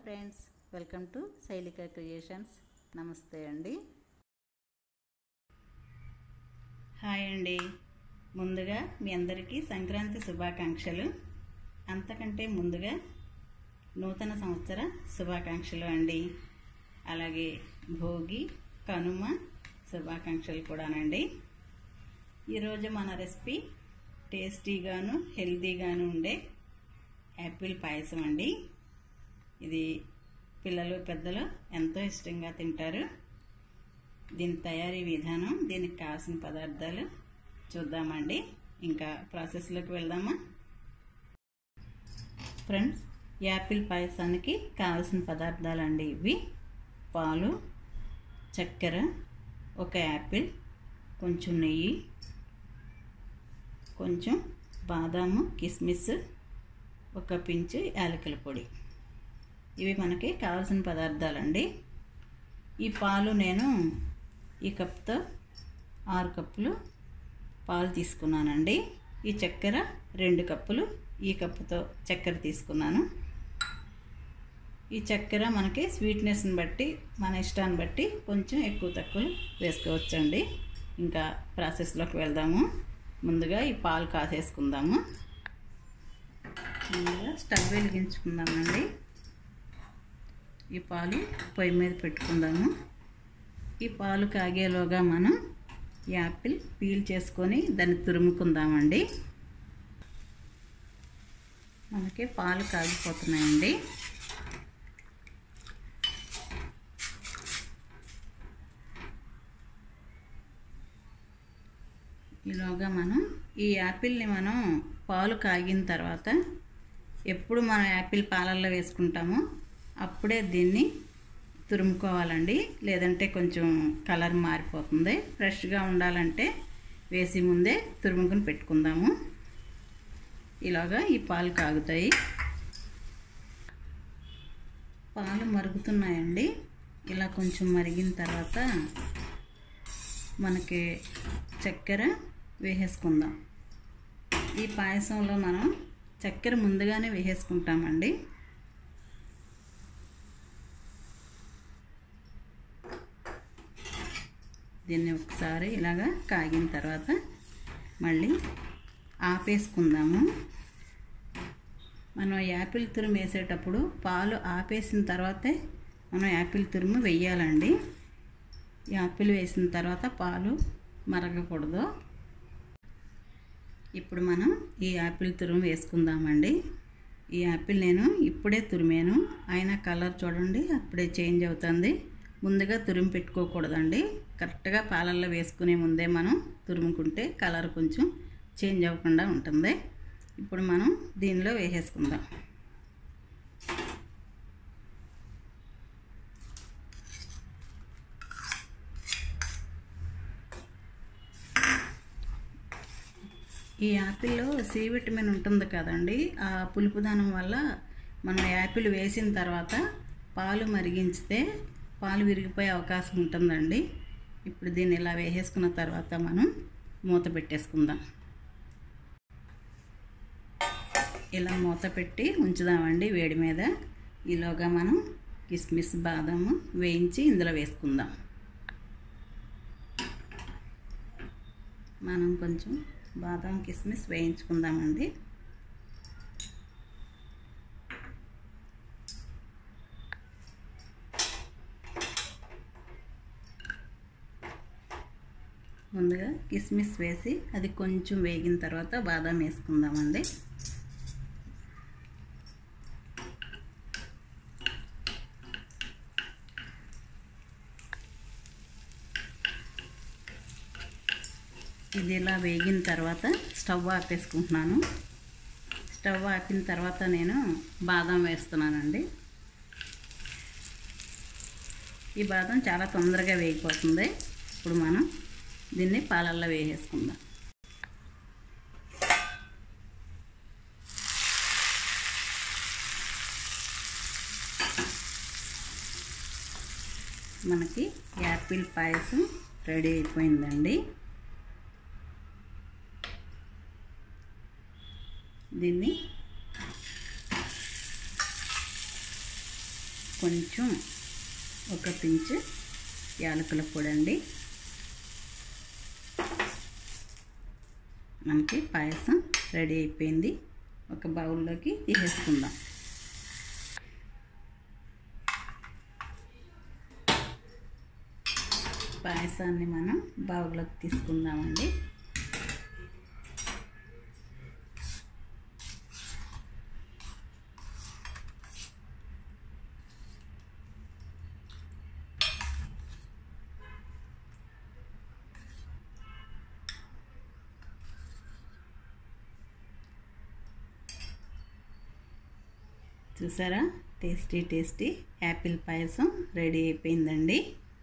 friends welcome to Sailika creations నమస్తే అండి hi అండి ముందుగా మీ అందరికీ సంక్రాంతి శుభాకాంక్షలు అంతకంటే ముందుగా నూతన సంవత్సర శుభాకాంక్షలు అండి అలాగే భోగి కనుమ శుభాకాంక్షలు కూడానండి ఈరోజు మన రెసిపీ టేస్టీగాను హెల్తీగాను ఉండే యాపిల్ పాయసం అండి ఇది పిల్లలు పెద్దలు ఎంతో ఇష్టంగా తింటారు దీని తయారీ విధానం దీనికి కావాల్సిన పదార్థాలు చూద్దామండి ఇంకా ప్రాసెస్లోకి వెళ్దామా ఫ్రెండ్స్ యాపిల్ పాయసానికి కావాల్సిన పదార్థాలు అండి ఇవి పాలు చక్కెర ఒక యాపిల్ కొంచెం నెయ్యి కొంచెం బాదాము కిస్మిస్ ఒక పించు యాలకుల పొడి ఇవి మనకి కావాల్సిన పదార్థాలండి ఈ పాలు నేను ఈ కప్తో ఆరు కప్పులు పాలు తీసుకున్నానండి ఈ చక్కెర రెండు కప్పులు ఈ కప్పుతో చక్కెర తీసుకున్నాను ఈ చక్కెర మనకి స్వీట్నెస్ని బట్టి మన ఇష్టాన్ని బట్టి కొంచెం ఎక్కువ తక్కువ వేసుకోవచ్చండి ఇంకా ప్రాసెస్లోకి వెళ్దాము ముందుగా ఈ పాలు కాసేసుకుందాము ముందుగా స్టవ్ వెలిగించుకుందామండి ఈ పాలు పొయ్యి మీద పెట్టుకుందాము ఈ పాలు కాగేలోగా మనం యాపిల్ పీల్ చేసుకొని దాన్ని తురుముకుందామండి మనకి పాలు కాగిపోతున్నాయండి ఈలోగా మనం ఈ యాపిల్ని మనం పాలు కాగిన తర్వాత ఎప్పుడు మనం యాపిల్ పాలల్లో వేసుకుంటామో అప్పుడే దీన్ని తురుముకోవాలండి లేదంటే కొంచెం కలర్ మారిపోతుంది ఫ్రెష్గా ఉండాలంటే వేసి ముందే తురుముకుని పెట్టుకుందాము ఇలాగా ఈ పాలు కాగుతాయి పాలు మరుగుతున్నాయండి ఇలా కొంచెం మరిగిన తర్వాత మనకి చక్కెర వేసేసుకుందాం ఈ పాయసంలో మనం చక్కెర ముందుగానే వేసేసుకుంటామండి దీన్ని ఒకసారి ఇలాగా కాగిన తర్వాత మళ్ళీ ఆపేసుకుందాము మనం యాపిల్ తురుము వేసేటప్పుడు పాలు ఆపేసిన తర్వాతే మనం యాపిల్ తురుము వెయ్యాలండి యాపిల్ వేసిన తర్వాత పాలు మరగకూడదు ఇప్పుడు మనం ఈ యాపిల్ తురుము వేసుకుందామండి ఈ యాపిల్ నేను ఇప్పుడే తురిమాను అయినా కలర్ చూడండి అప్పుడే చేంజ్ అవుతుంది ముందుగా తురిమి పెట్టుకోకూడదండి కరెక్ట్గా పాలల్లో వేసుకునే ముందే మనం తురుముకుంటే కలర్ కొంచెం చేంజ్ అవ్వకుండా ఉంటుంది ఇప్పుడు మనం దీనిలో వేసేసుకుందాం ఈ యాపిల్లో సి విటమిన్ ఉంటుంది కదండి ఆ పులుపుదనం వల్ల మనం యాపిల్ వేసిన తర్వాత పాలు మరిగించితే పాలు విరిగిపోయే అవకాశం ఉంటుందండి ఇప్పుడు దీన్ని ఇలా వేసేసుకున్న తర్వాత మనం మూత పెట్టేసుకుందాం ఇలా మూత పెట్టి ఉంచుదామండి వేడి మీద ఈలోగా మనం కిస్మిస్ బాదాము వేయించి ఇందులో వేసుకుందాం మనం కొంచెం బాదం కిస్మిస్ వేయించుకుందామండి ముందుగా కిస్మిస్ వేసి అది కొంచెం వేగిన తర్వాత బాదం వేసుకుందామండి ఇది ఇలా వేగిన తర్వాత స్టవ్ ఆపేసుకుంటున్నాను స్టవ్ ఆపిన తర్వాత నేను బాదం వేస్తున్నానండి ఈ బాదం చాలా తొందరగా వేగిపోతుంది ఇప్పుడు మనం దీన్ని పాలల్లో వేసేసుకుందాం మనకి యాపిల్ పాయసం రెడీ అయిపోయిందండి దీన్ని కొంచెం ఒక పించు యాలకుల పొడి అండి మనకి పాయసం రెడీ అయిపోయింది ఒక బౌల్లోకి తీసేసుకుందాం పాయసాన్ని మనం బౌల్లోకి తీసుకుందామండి చూసారా tasty tasty apple payasam ready అయిపోయిందండి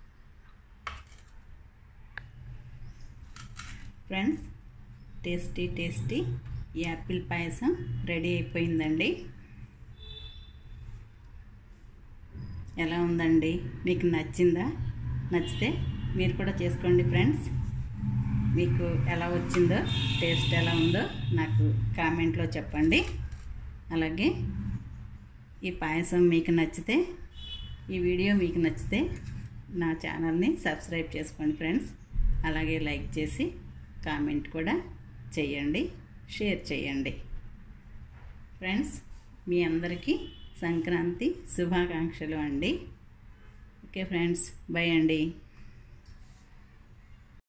friends tasty tasty apple payasam ready అయిపోయిందండి ఎలా ఉందండి మీకు నచ్చిందా నచ్చితే మీరు కూడా చేసుకోండి ఫ్రెండ్స్ మీకు ఎలా వచ్చిందో టేస్ట్ ఎలా ఉందో నాకు కామెంట్లో చెప్పండి అలాగే ఈ పాయసం మీకు నచ్చితే ఈ వీడియో మీకు నచ్చితే నా ఛానల్ని సబ్స్క్రైబ్ చేసుకోండి ఫ్రెండ్స్ అలాగే లైక్ చేసి కామెంట్ కూడా చేయండి షేర్ చేయండి ఫ్రెండ్స్ మీ అందరికీ సంక్రాంతి శుభాకాంక్షలు అండి ఓకే ఫ్రెండ్స్ బై అండి